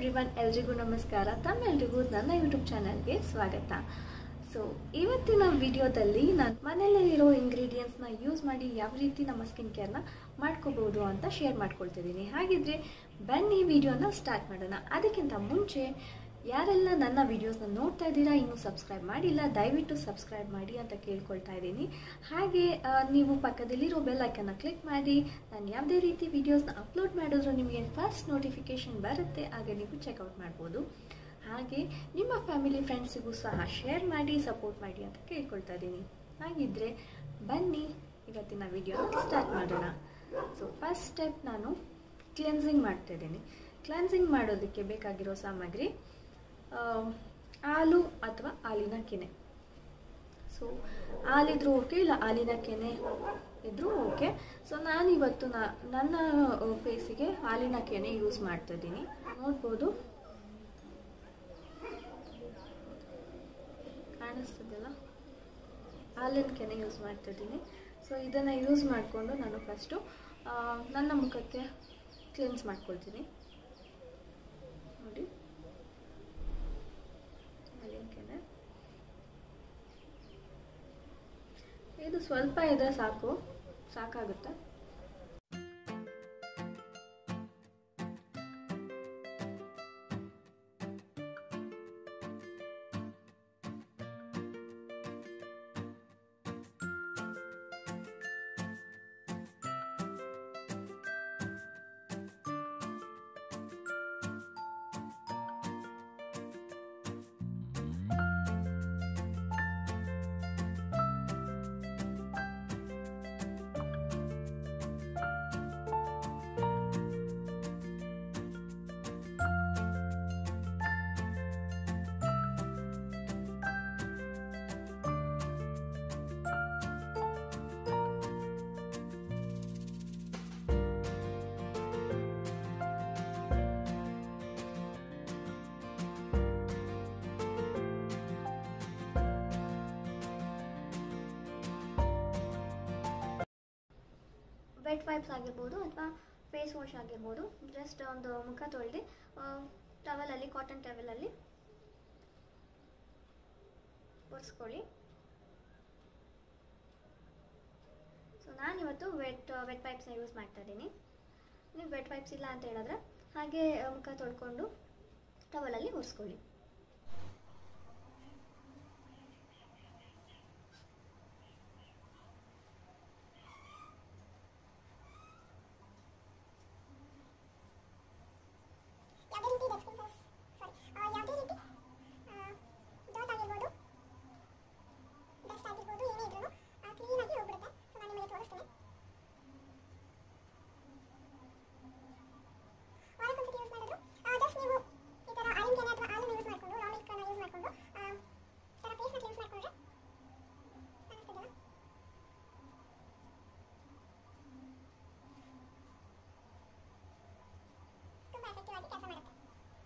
everyone ಎಲ್ರಿಗೂ ನಮಸ್ಕಾರ ತಮ್ಮೆಲ್ರಿಗೂ ನನ್ನ ಯೂಟ್ಯೂಬ್ ಚಾನಲ್ಗೆ ಸ್ವಾಗತ ಸೊ ಇವತ್ತಿನ ವಿಡಿಯೋದಲ್ಲಿ ನಾನು ಮನೆಯಲ್ಲಿರೋ ಇಂಗ್ರೀಡಿಯೆಂಟ್ಸ್ನ ಯೂಸ್ ಮಾಡಿ ಯಾವ ರೀತಿ ನಮ್ಮ ಸ್ಕಿನ್ ಕೇರ್ನ ಮಾಡ್ಕೋಬೋದು ಅಂತ ಶೇರ್ ಮಾಡ್ಕೊಳ್ತಿದ್ದೀನಿ ಹಾಗಿದ್ರೆ ಬನ್ನಿ ವಿಡಿಯೋನ ಸ್ಟಾರ್ಟ್ ಮಾಡೋಣ ಅದಕ್ಕಿಂತ ಮುಂಚೆ ಯಾರೆಲ್ಲ ನನ್ನ ವಿಡಿಯೋಸ್ನ ನೋಡ್ತಾ ಇದ್ದೀರಾ ಇನ್ನೂ ಸಬ್ಸ್ಕ್ರೈಬ್ ಮಾಡಿಲ್ಲ ದಯವಿಟ್ಟು ಸಬ್ಸ್ಕ್ರೈಬ್ ಮಾಡಿ ಅಂತ ಕೇಳ್ಕೊಳ್ತಾ ಇದ್ದೀನಿ ಹಾಗೆ ಆ, ನೀವು ಪಕ್ಕದಲ್ಲಿರೋ ಬೆಲ್ ಐಕನ್ನ ಕ್ಲಿಕ್ ಮಾಡಿ ನಾನು ಯಾವುದೇ ರೀತಿ ವಿಡಿಯೋಸ್ನ ಅಪ್ಲೋಡ್ ಮಾಡಿದ್ರು ನಿಮಗೆ ಫಸ್ಟ್ ನೋಟಿಫಿಕೇಶನ್ ಬರುತ್ತೆ ಆಗ ನೀವು ಚೆಕ್ಔಟ್ ಮಾಡ್ಬೋದು ಹಾಗೆ ನಿಮ್ಮ ಫ್ಯಾಮಿಲಿ ಫ್ರೆಂಡ್ಸಿಗೂ ಸಹ ಶೇರ್ ಮಾಡಿ ಸಪೋರ್ಟ್ ಮಾಡಿ ಅಂತ ಕೇಳ್ಕೊಳ್ತಾ ಇದ್ದೀನಿ ಹಾಗಿದ್ರೆ ಬನ್ನಿ ಇವತ್ತಿನ ವಿಡಿಯೋನ ಸ್ಟಾರ್ಟ್ ಮಾಡೋಣ ಸೊ ಫಸ್ಟ್ ಸ್ಟೆಪ್ ನಾನು ಕ್ಲೆನ್ಸಿಂಗ್ ಮಾಡ್ತಾ ಇದ್ದೀನಿ ಕ್ಲೆನ್ಸಿಂಗ್ ಮಾಡೋದಕ್ಕೆ ಬೇಕಾಗಿರೋ ಸಾಮಗ್ರಿ ಆ, ಹಾಲು ಅಥವಾ ಹಾಲಿನ ಕೆನೆ ಸೊ ಹಾಲಿದ್ರು ಓಕೆ ಇಲ್ಲ ಹಾಲಿನ ಕೆನೆ ಇದ್ರೂ ಓಕೆ ಸೊ ನಾನಿವತ್ತು ನಾ ನನ್ನ ಫೇಸಿಗೆ ಹಾಲಿನ ಕೆನೆ ಯೂಸ್ ಮಾಡ್ತಾ ಇದ್ದೀನಿ ನೋಡ್ಬೋದು ಕಾಣಿಸ್ತದಲ್ಲ ಹಾಲಿನ ಕೆನೆ ಯೂಸ್ ಮಾಡ್ತಾ ಇದ್ದೀನಿ ಸೊ ಇದನ್ನು ಯೂಸ್ ಮಾಡಿಕೊಂಡು ನಾನು ಫಸ್ಟು ನನ್ನ ಮುಖಕ್ಕೆ ಕ್ಲೀನ್ಸ್ ಮಾಡ್ಕೊಳ್ತೀನಿ ನೋಡಿ ಹಾಲಿನ ಕೆನೆ ಇದು ಸ್ವಲ್ಪ ಇದೆ ಸಾಕು ಸಾಕಾಗುತ್ತೆ ವೆಟ್ ವೈಪ್ಸ್ ಆಗಿರ್ಬೋದು ಅಥವಾ ಫೇಸ್ ವಾಶ್ ಆಗಿರ್ಬೋದು ಜಸ್ಟ್ ಒಂದು ಮುಖ ತೊಳೆದು ಟವಲಲ್ಲಿ ಕಾಟನ್ ಟವಲಲ್ಲಿ ಒರೆಸ್ಕೊಳ್ಳಿ ಸೊ ನಾನಿವತ್ತು ವೆಟ್ ವೆಟ್ ಪೈಪ್ಸ್ನ ಯೂಸ್ ಮಾಡ್ತಾ ಇದ್ದೀನಿ ನೀವು ವೆಟ್ ಪೈಪ್ಸ್ ಇಲ್ಲ ಅಂತ ಹೇಳಿದ್ರೆ ಹಾಗೆ ಆ, ಮುಖ ತೊಳ್ಕೊಂಡು ಟವಲಲ್ಲಿ ಒರೆಸ್ಕೊಳ್ಳಿ ಯಾವುದೇ ರೀತಿ ಡೆಡ್ ಸ್ಕಿನ್ ಸಾರಿ ಯಾವುದೇ ರೀತಿ ಡಾಟ್ ಆಗಿರ್ಬೋದು ಡಸ್ಟ್ ಆಗಿರ್ಬೋದು ಏನೇ ಇದ್ರೂ ಕ್ಲೀನಾಗಿ ಹೋಗ್ಬಿಡುತ್ತೆ ಸೊ ನಾನು ನಿಮಗೆ ತೋರಿಸ್ತೇನೆ ವಾರಕ್ಕೊಂದ್ಸತಿ ಯೂಸ್ ಮಾಡೋದು ಜಸ್ಟ್ ನೀವು ಈ ಥರ ಆಯಿಲ್ ಕೆನೆ ಅಥವಾ ಹಾಲನ್ನು ಯೂಸ್ ಮಾಡಿಕೊಂಡು ರಾ ಮಿಲ್ಕನ್ನು ಯೂಸ್ ಮಾಡಿಕೊಂಡು ಈ ಥರ ಫೇಸ್ನ ಕ್ಲೀನ್ಸ್ ಮಾಡಿಕೊಂಡ್ರೆ ಕಾಣಿಸ್ತದಲ್ಲ ತುಂಬ ಎಫೆಕ್ಟಿವ್ ಆಗಿ ಕೆಲಸ ಮಾಡುತ್ತೆ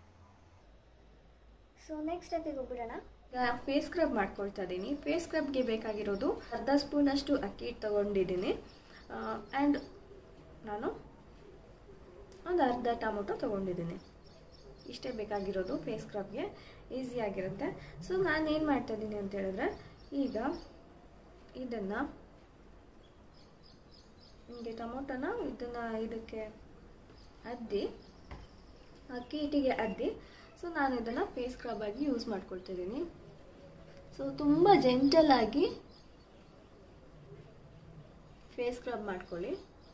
ಸೊ ನೆಕ್ಸ್ಟ್ ಸ್ಟೆಪಿಗೆ ಹೋಗ್ಬಿಡೋಣ ಫೇಸ್ ಸ್ಕ್ರಬ್ ಮಾಡ್ಕೊಳ್ತಾ ಇದ್ದೀನಿ ಫೇಸ್ ಸ್ಕ್ರಬ್ಗೆ ಬೇಕಾಗಿರೋದು ಅರ್ಧ ಸ್ಪೂನಷ್ಟು ಅಕ್ಕಿ ಹಿಟ್ಟು ತಗೊಂಡಿದ್ದೀನಿ ಆ್ಯಂಡ್ ನಾನು ಒಂದು ಅರ್ಧ ಟೊಮೊಟೊ ತೊಗೊಂಡಿದ್ದೀನಿ ಇಷ್ಟೇ ಬೇಕಾಗಿರೋದು ಫೇಸ್ ಸ್ಕ್ರಬ್ಗೆ ಈಸಿಯಾಗಿರುತ್ತೆ ಸೊ ನಾನು ಏನು ಮಾಡ್ತಾ ಇದ್ದೀನಿ ಅಂತ ಹೇಳಿದ್ರೆ ಈಗ ಇದನ್ನು ಹಿಂಗೆ ಟೊಮೊಟೊನ ಇದನ್ನು ಇದಕ್ಕೆ ಅದ್ದಿ ಅಕ್ಕಿ ಹಿಟ್ಟಿಗೆ ಅದ್ದಿ ಸೊ ನಾನು ಇದನ್ನು ಫೇಸ್ ಸ್ಕ್ರಬ್ ಆಗಿ ಯೂಸ್ ಮಾಡ್ಕೊಳ್ತಿದ್ದೀನಿ ಸೊ ತುಂಬ ಜೆಂಟಲ್ ಆಗಿ ಫೇಸ್ ಸ್ಕ್ರಬ್ ಮಾಡ್ಕೊಳ್ಳಿ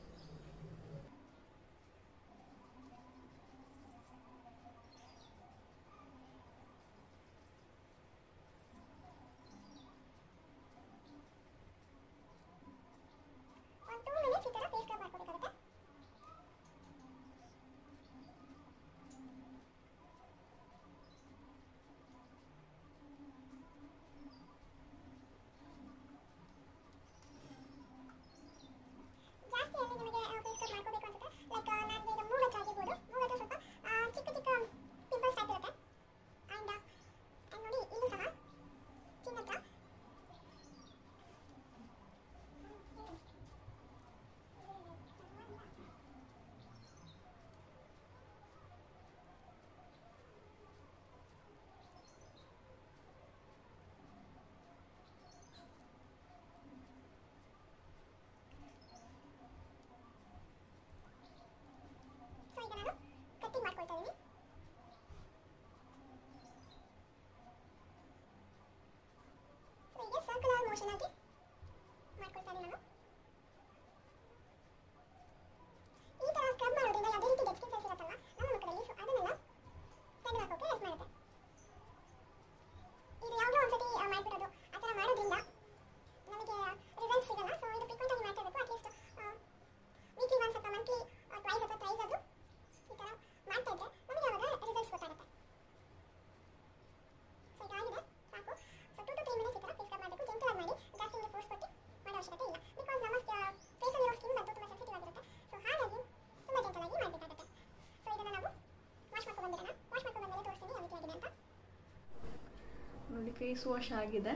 ಒಂದು ಟೂ ಮಿನಿಟ್ಸ್ ಈ ಥರ ಫೇಸ್ ಸ್ಕ್ರಬ್ ಮಾಡ್ಕೋಬೇಕಾಗುತ್ತೆ ಜಾಸ್ತಿ ಮೋಷನ್ ಆಗಿ ಮಾಡ್ಕೊಳ್ತಾ ಇದ್ದೀನಿ ನಾನು ಈ ತರ ಸ್ಕ್ರಬ್ ಮಾಡೋದ್ರಿಂದ ಯಾವುದೇ ರೀತಿ ಡೆಡ್ ಸ್ಕಿನ್ ಸೆಲ್ಸ್ ಇರುತ್ತಲ್ಲ ನಮ್ಮ ಮುಖದಲ್ಲಿ ಸೊ ಅದನ್ನೆಲ್ಲ ತೆಗೆದುಹಾಕೋಕೆ ಹೆಲ್ಪ್ ಮಾಡುತ್ತೆ ಇದು ಯಾವಾಗಲೂ ಒಂದ್ಸತಿ ಆ, ಮಾಡ್ಬಿಡೋದು ಆ ಥರ ಮಾಡೋದ್ರಿಂದ ನಮಗೆ ರಿಸಲ್ಟ್ ಸಿಗಲ್ಲ ಸೊ ಇದು ಫ್ರೀಕ್ವೆಂಟ್ ಆಗಿ ಮಾಡ್ತಾ ಇರಬೇಕು ಅಟ್ಲೀಸ್ಟ್ ವೀಕ್ಲಿ ಒನ್ಸ್ ಅಥವಾ ಮಂತ್ಲಿ ಟ್ವೈಸ್ ಅಥವಾ ಥ್ರೈಸ್ ಅದು ಈ ಥರ ಮಾಡ್ತಾ ಇದ್ರೆ ನಮಗೆ ಅವಾಗ ರಿಸಲ್ಟ್ಸ್ ಗೊತ್ತಾಗುತ್ತೆ ಸೊ ಇದಾಗಿದೆ ಸಾಕು so two two three minutes ಈ ಥರ ಫೇಸ್ ಸ್ಕ್ರಬ್ ಮಾಡಬೇಕು ಜೆಂಟಲ್ ಆಗಿ ಮಾಡಿ ಜಾಸ್ತಿ ಹಿಂಗೆ ಫೋರ್ಸ್ ಕೊಟ್ಟು ಮಾಡೋ ಅವಶ್ಯಕತೆ ಇಲ್ಲ ಬಿಕಾಸ್ ನಮ್ಮ ಫೇಸಲ್ಲಿರೋ ಸ್ಕಿನ್ ಮತ್ತು ತುಂಬ ಸೆನ್ಸಿಟಿವ್ ಆಗಿರುತ್ತೆ ಸೊ ಹಾಗಾಗಿ ತುಂಬ ಜೆಂಟಲ್ ಆಗಿ ಮಾಡಬೇಕಾಗುತ್ತೆ ಸೊ ಇದನ್ನು ನಾವು ವಾಶ್ ಮಾಡ್ಕೊಂಡು ಬಂದಿರೋಣ ವಾಶ್ ಮಾಡ್ಕೊಂಡು ಬಂದಮೇಲೆ ತೋರಿಸ್ತೀನಿ ಯಾವ ರೀತಿ ಆಗಿದೆ ಅಂತ ನೋಡಿ ಫೇಸ್ ವಾಶ್ ಆಗಿದೆ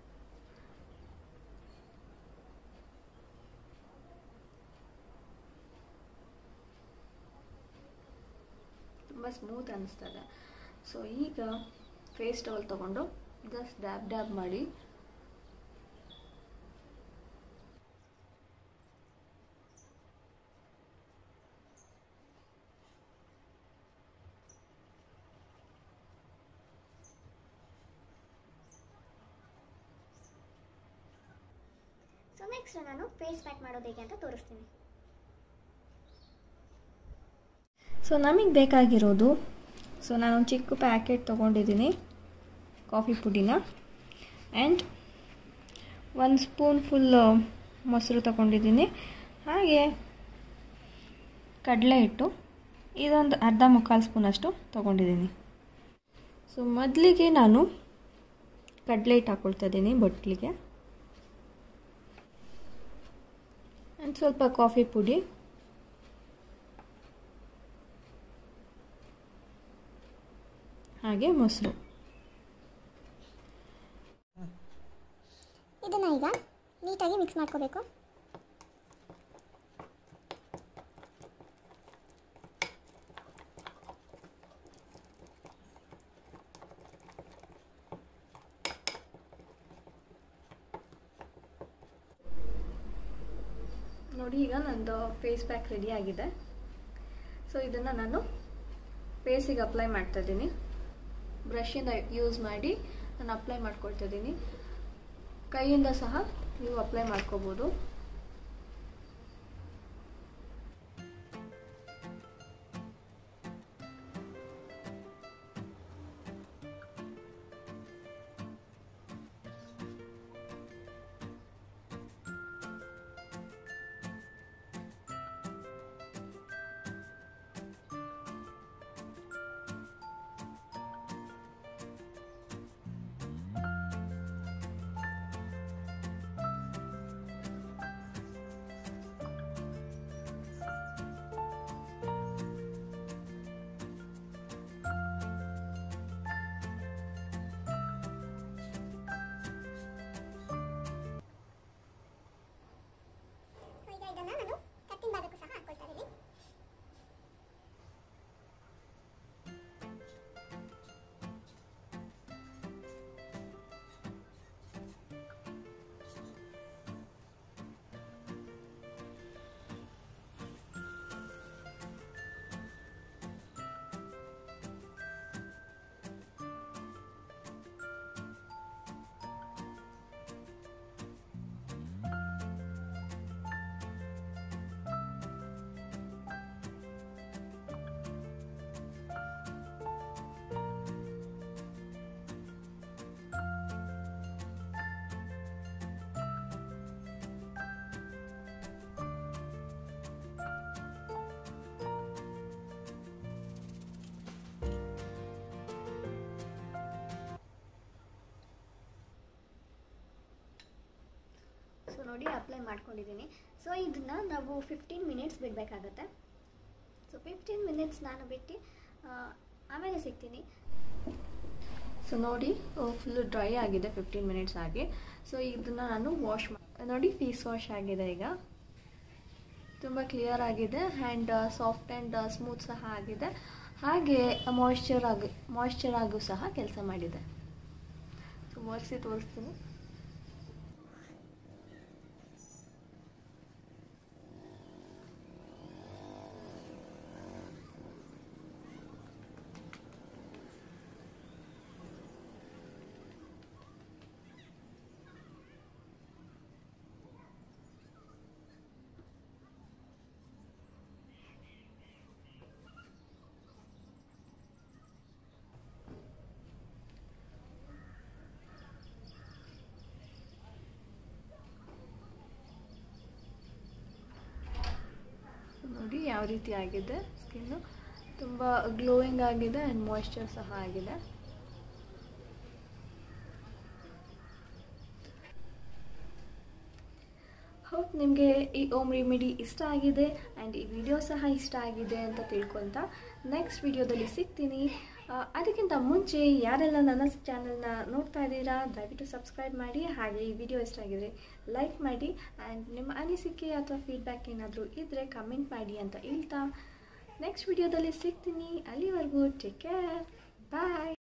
ತುಂಬ ಸ್ಮೂತ್ ಅನಿಸ್ತದೆ ಸೊ ಈಗ ಫೇಸ್ ಟವಲ್ ತೊಗೊಂಡು ಜಸ್ಟ್ ಡ್ಯಾಬ್ ಡ್ಯಾಬ್ ಮಾಡಿ ಸೊ ನೆಕ್ಸ್ಟ್ ನಾನು ಫೇಸ್ ಪ್ಯಾಕ್ ಮಾಡೋದು ಹೇಗೆ ಅಂತ ತೋರಿಸ್ತೀನಿ ಸೊ ನಮಗೆ ಬೇಕಾಗಿರೋದು ಸೊ ನಾನೊಂದು ಚಿಕ್ಕ ಪ್ಯಾಕೆಟ್ ತೊಗೊಂಡಿದ್ದೀನಿ ಕಾಫಿ ಪುಡಿನ ಆ್ಯಂಡ್ ಒಂದು ಸ್ಪೂನ್ ಫುಲ್ ಮೊಸರು ತಗೊಂಡಿದ್ದೀನಿ ಹಾಗೆ ಕಡಲೆ ಹಿಟ್ಟು ಇದೊಂದು ಅರ್ಧ ಮುಕ್ಕಾಲು ಸ್ಪೂನಷ್ಟು ತೊಗೊಂಡಿದ್ದೀನಿ ಸೊ ಮೊದಲಿಗೆ ನಾನು ಕಡಲೆ ಹಿಟ್ಟು ಹಾಕ್ಕೊಳ್ತಾ ಇದ್ದೀನಿ ಬಟ್ಲಿಗೆ ಆ್ಯಂಡ್ ಸ್ವಲ್ಪ ಕಾಫಿ ಪುಡಿ ಹಾಗೆ ಮೊಸರು ಇದನ್ನು ಈಗ ನೀಟಾಗಿ ಮಿಕ್ಸ್ ಮಾಡ್ಕೋಬೇಕು ನೋಡಿ ಈಗ ನಂದು ಫೇಸ್ ಪ್ಯಾಕ್ ರೆಡಿ ಆಗಿದೆ ಸೊ ಇದನ್ನು ನಾನು ಫೇಸಿಗೆ ಅಪ್ಲೈ ಮಾಡ್ತಾ ಇದ್ದೀನಿ ಬ್ರಷಿಂದ ಯೂಸ್ ಮಾಡಿ ನಾನು ಅಪ್ಲೈ ಮಾಡ್ಕೊಳ್ತಾ ಇದ್ದೀನಿ ಕೈಯಿಂದ ಸಹ ನೀವು ಅಪ್ಲೈ ಮಾಡ್ಕೋಬೋದು ಸೊ ಈಗ ಇದನ್ನು ನಾನು ಕತ್ತಿನ ಭಾಗಕ್ಕೂ ಸಹ ಹಾಕ್ಕೊಳ್ತಾ ಇದ್ದೀನಿ ಸೊ ನೋಡಿ ಅಪ್ಲೈ ಮಾಡ್ಕೊಂಡಿದ್ದೀನಿ ಸೊ ಇದನ್ನು ನಾವು ಫಿಫ್ಟೀನ್ ಮಿನಿಟ್ಸ್ ಬಿಡಬೇಕಾಗತ್ತೆ ಸೊ ಫಿಫ್ಟೀನ್ ಮಿನಿಟ್ಸ್ ನಾನು ಬಿಟ್ಟು ಆ, ಆಮೇಲೆ ಸಿಗ್ತೀನಿ ಸೊ ನೋಡಿ ಫುಲ್ಲು ಡ್ರೈ ಆಗಿದೆ ಫಿಫ್ಟೀನ್ ಮಿನಿಟ್ಸ್ ಆಗಿ ಸೊ ಇದನ್ನು ನಾನು ವಾಶ್ ನೋಡಿ ಫೇಸ್ ವಾಶ್ ಆಗಿದೆ ಈಗ ತುಂಬ ಕ್ಲಿಯರ್ ಆಗಿದೆ ಆ್ಯಂಡ್ ಸಾಫ್ಟ್ ಆ್ಯಂಡ್ ಸ್ಮೂತ್ ಸಹ ಆಗಿದೆ ಹಾಗೆ ಮಾಯ್ಶ್ಚರ್ ಆಗಿ ಮಾಯ್ಶ್ಚರ್ ಆಗು ಸಹ ಕೆಲಸ ಮಾಡಿದೆ ಸೊ ಒರೆಸಿ ತೋರಿಸ್ತೀನಿ ನೋಡಿ ಯಾವ ರೀತಿ ಆಗಿದೆ ಸ್ಕಿನ್ನು ತುಂಬ ಗ್ಲೋಯಿಂಗ್ ಆಗಿದೆ ಆ್ಯಂಡ್ ಮಾಯ್ಶ್ಚರ್ ಸಹ ಆಗಿದೆ ಹೋಪ್ ನಿಮಗೆ ಈ ಓಮ್ ರೆಮಿಡಿ ಇಷ್ಟ ಆಗಿದೆ ಆ್ಯಂಡ್ ಈ ವಿಡಿಯೋ ಸಹ ಇಷ್ಟ ಆಗಿದೆ ಅಂತ ತಿಳ್ಕೊತ ನೆಕ್ಸ್ಟ್ ವಿಡಿಯೋದಲ್ಲಿ ಸಿಗ್ತೀನಿ ಆ, ಅದಕ್ಕಿಂತ ಮುಂಚೆ ಯಾರೆಲ್ಲ ನನ್ನ ಚಾನಲ್ನ ನೋಡ್ತಾ ಇದ್ದೀರಾ ದಯವಿಟ್ಟು ಸಬ್ಸ್ಕ್ರೈಬ್ ಮಾಡಿ ಹಾಗೆ ಈ ವಿಡಿಯೋ ಇಷ್ಟ ಆಗಿದ್ರೆ ಲೈಕ್ ಮಾಡಿ ಆ್ಯಂಡ್ ನಿಮ್ಮ ಅನಿಸಿಕೆ ಅಥವಾ ಫೀಡ್ಬ್ಯಾಕ್ ಏನಾದರೂ ಇದ್ದರೆ ಕಮೆಂಟ್ ಮಾಡಿ ಅಂತ ಹೇಳ್ತಾ ನೆಕ್ಸ್ಟ್ ವಿಡಿಯೋದಲ್ಲಿ ಸಿಗ್ತೀನಿ ಅಲ್ಲಿವರೆಗೂ ಟೇಕ್ ಕೇರ್ ಬಾಯ್